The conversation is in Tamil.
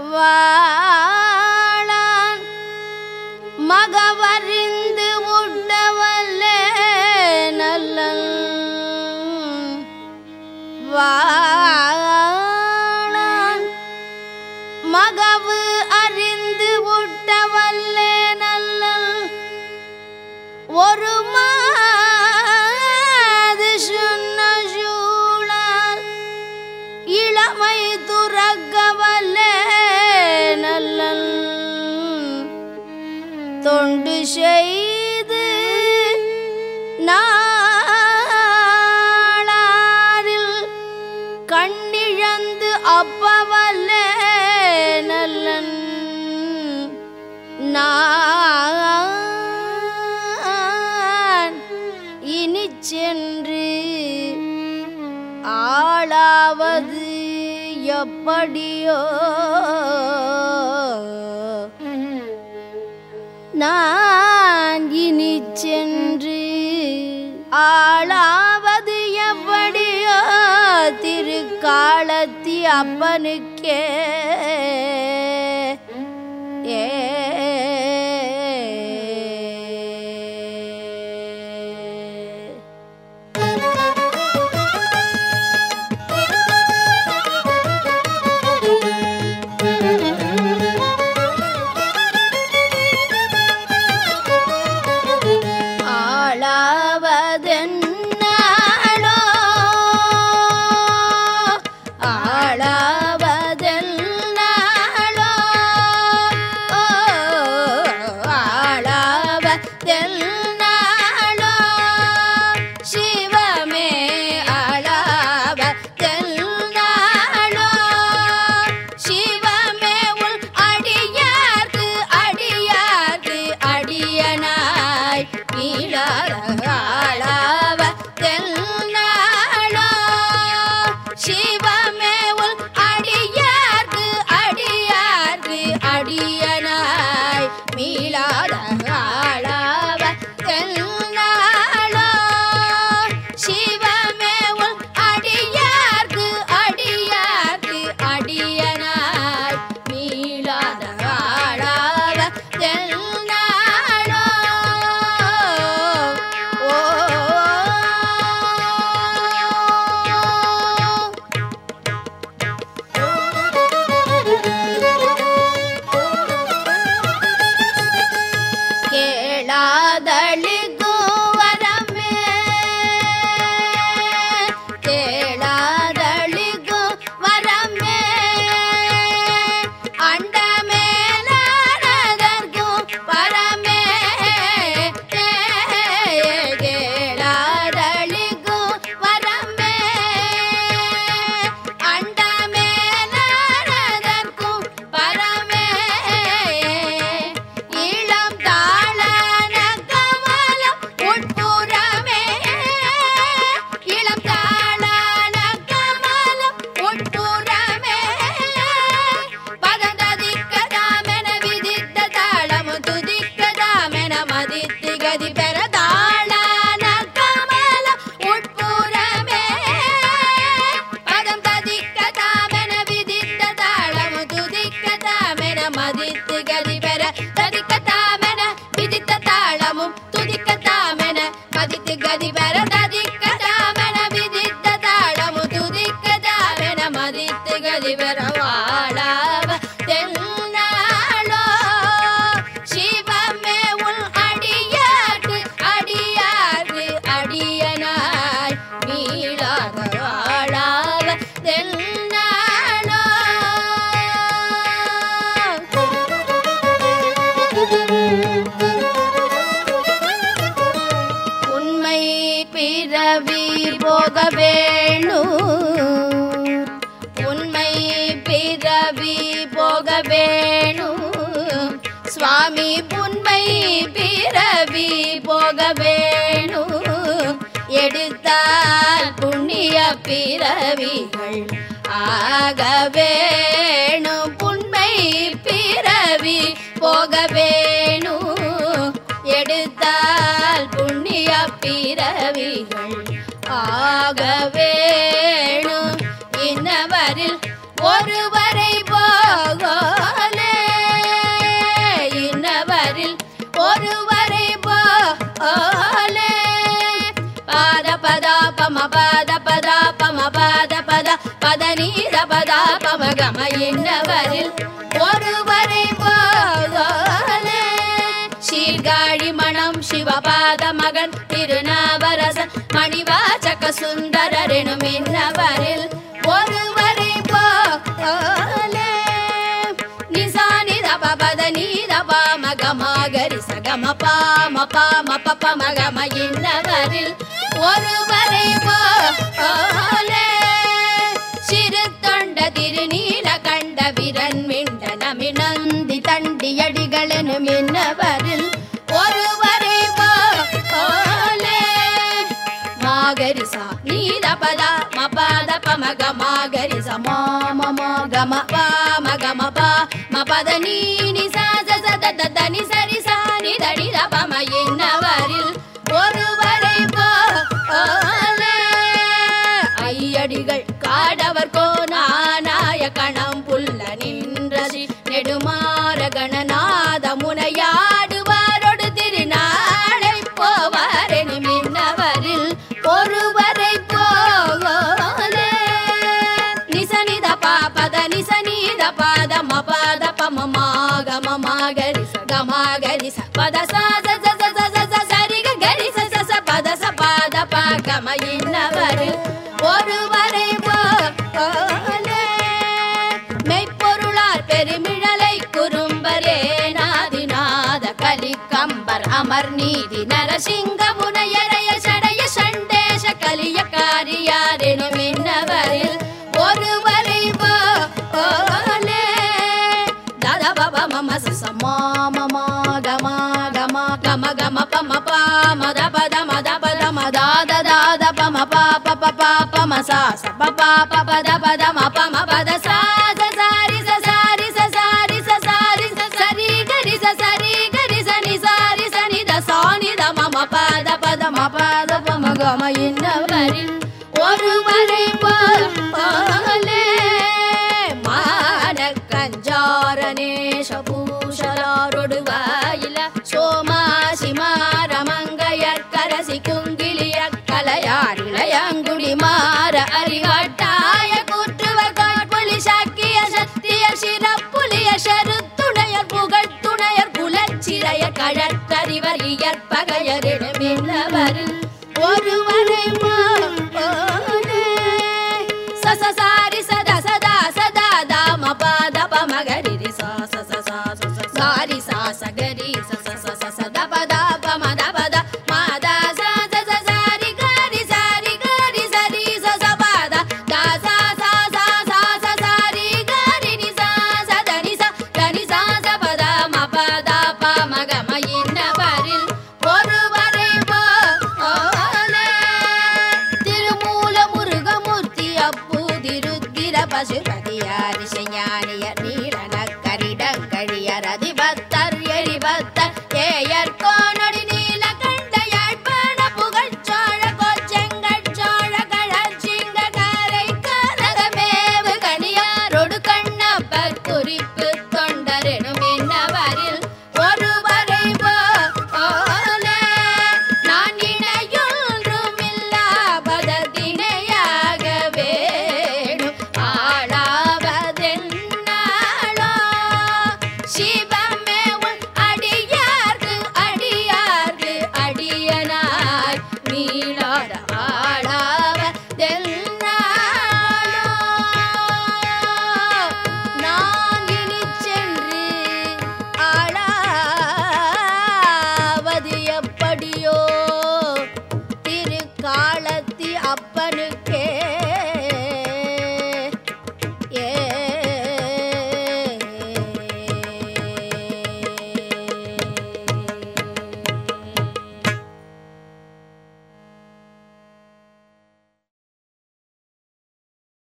வாழான் மகவறிந்து உட்டவல்லே நல்லன் வாழான் மகவு அறிந்து உட்டவல்லே நல்லன் ஒரு மாது சொன்ன சூழால் இளமை துறக்கவல்லே நல்லன் தொண்டு செய்து நாளாரில் கண்ணிழந்து அப்பவல்லே நல்லன் நான் இனி சென்று ஆளாவது எப்படியோ நான் இனி சென்று ஆளாவது எப்படியோ திருக்காலத்தி அப்பனுக்கே ஏ ஆளாவதென்னாளோ ஆளாவதென்னாளோ ஆளாவதென்னாளோ சிவமே ஆளாவதென்னாளோ சிவமே உள் அடியார்க்கு அடியார்க்கு அடியனாய் மீளாளாவ தென்னாளோ சிவமே உள் அடியார்க்கு அடியார்க்கு அடியனாய் மீளாத ஆளாவ தென்னாளோ சிவமே உள் அடியார்க்கு அடியார்க்கு அடியனாய் மீளாத ஆளாவ தென்னாளோ ஓ கேளாதளிக்கு வரமே கேளாதளிக்கு வரமே அண்டமேலானதற்கும் பரமே கேளாதளிக்கு வரமே அண்டமேலானதற்கும் பரமே இளம் தாளன கமலம் உட்புறமே இளம் தாளன கமலம் உட்புறமே பதந்ததிக்கதாமென விதித்த தாளமு துதிக்கதாமென மதித்து கதி பெற தாளன கமலம் உட்புறமே பதம் ததிக்கதாமென விதித்த தாளமு துதிக்கதாமென மதித்து கதி பெற ததிக்கதாமென விதித்த தாளமும் துதிக்கதாமென மதித்து கதி பெற ததிக்கதாமென விதித்த தாளமு துதிக்கதாமென மதித்து கதி பெற வாழாவ தென்னாளோ சிவமே உள் அடியார்க்கு அடியார்க்கு அடியனாய் மீளாத வாழாவ தென்னாளோ உண்மை பிறவி போக வேணும் உண்மை பிறவி போக வேணும் சுவாமி உண்மை பிறவி போக வேணும் எடுத்தால் புண்ணிய பிறவிகள் ஆக வேணும் உண்மை பிறவி போக வேணும் எடுத்தால் புண்ணிய பிறவிகள் ஆக வேணும் இன்னவரில் ஒருவரை போக பமகம இன்னவரில் ஒருவரை போலே சீர்காழி மணம் சிவபாத மகன் திருநாவரசன் மணிவாச்சக சுந்தரரெனும் இன்னவரில் ஒருவரை போலே நிசானித பபத நீத பாம கமாகரி சகம பாம பாம பப மகம இன்னவரில் ஒருவரை போலே சிறு தொண்ட திருநீல கண்ட விரன் மிண்ட நமினந்தி தண்டியடிகளெனும் இன்னவரில் ஒருவரை போலே மாகரிசா நீத பத மபத பமக மாகரிச மாம மகம பாம கம பா மபத நீனி சா ச ச த த த நி சரி சா நி த நி த பம இன்னவரில் ஒருவரை போலே ஐயடிகள் காடவர் கோனானாய கணம் புல்ல நின்றசி நெடுமாற கணநாத முனையாடுவாரொடு திருநாளை போவாரெனி மின்னவரில் ஒருவரை போலே நிசனித பாபத நிசனித பாத மபாத பமமாக மமாகரி கமாகரி பத சா ச ச ச ச ச ச சரி க கரி ச ச ச பத ச பாத பாகம இன்னவரில் ஒருவரை போலே மெய்ப்பொருளார் பெருமிழலை குறும்பரே நாதிநாத கலிக்கம்பர் அமர் நீதி நரசிங்க முனையரைய சடைய சண்டேஷ கலிய காரியாரெனும் இன்னவரில் ஒருவரை போலே தத பப மம ச மாம கம கம கம கம பம பா மத பத மத பத மதாத தாத பம பா ப ப பா பம சா ச ப பா ப பத பத ம பம பத சா ச சாரி ச சாரி ச சாரி ச சாரி ச சரி கரி ச சரி கரி ச நி சாரி ச நி த சா நி த மம பத பத ம பத பம கம இன்னவரில் ஒருவரை போலே மான கஞ்சாரநேஷ பூஷலாரொடு வாயில சோமாசி மாரமங்கையற்கரசி குங்கிலிய கலையார் இளையங்குடி மாற அறிகாட்டாய கூற்றுவர் காட்பொலி சாக்கிய சத்திய சிறப்புலிய செருத்துணையர் புகழ் துணையர் குலச்சிறைய கழற்றறிவர் இயற்பகையரிடம் என்னவரில் ஒருவரை போலே சசசாரி சதா சதா சதா தாம பாத பமகரி சா ச ச சா ச ச சாரி சா சகரி ச ச ச ச ச த பத பம த பத மாதா சா ச ச சாரி கரி சாரி கரி சரி ச ச பத தா சா சா சா சா ச சாரி கரி நி சா ச த நி ச த நி சா ச பத ம பத பம கம இன்னவரில் ஒருவரை போலே திருமூல முருகமூர்த்தி அப்பூதிருத்திர பசுபதியாரிசையா